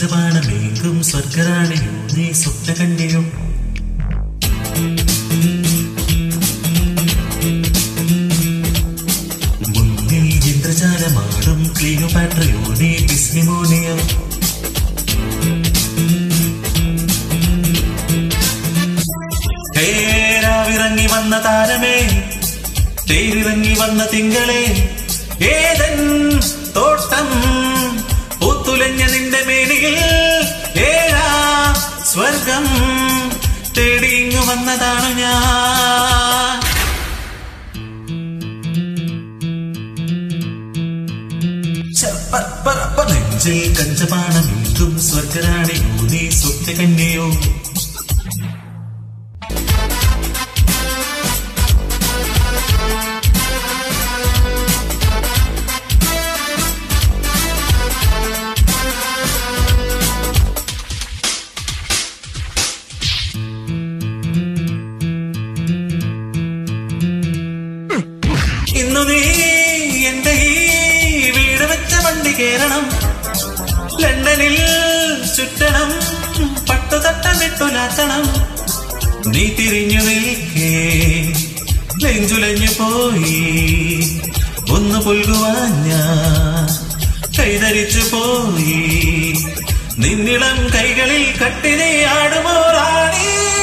കഞ്ചപാണമേകും സ്വർഗറാണിയോ നീ സ്വപ്ന കണ്ടിയോ മുന്നിൽ ഇന്ദ്രജാലമാടും ക്ലിയോപാട്രയോ നീ ബിസ്മിമോണിയോ തേരാവിറങ്ങി വന്ന താരമേ തേരിറങ്ങി വന്ന തിങ്കളെ ഏതൻ തോട്ടം പൂത്തുലഞ്ഞ നിന്റെ മേനിയിൽ ഏഴാ സ്വർഗം തേടിയിങ്ങു വന്നതാണു ഞാൻ ചപ്പറപ്പറപ്പ നെഞ്ചിൽ കഞ്ചപാണമീണ്ടും സ്വർഗരാണിയോ നീ സ്വപ്ന കന്യയോ ഇന്നു നീ എന്റെ ഈ വീട് വെച്ച വണ്ടി കേറണം ലണ്ടനിൽ ചുറ്റണം പട്ടുതട്ടമിട്ടുലാത്തണം നീ തിരിഞ്ഞു നിൽക്കേ നെഞ്ചുലഞ്ഞു പോയി ഒന്ന് പുൽകുവാൻ ഞാൻ കൈതരിച്ചു പോയി നിന്നിളം കൈകളിൽ കട്ടിനെ ആടുമോ റാണി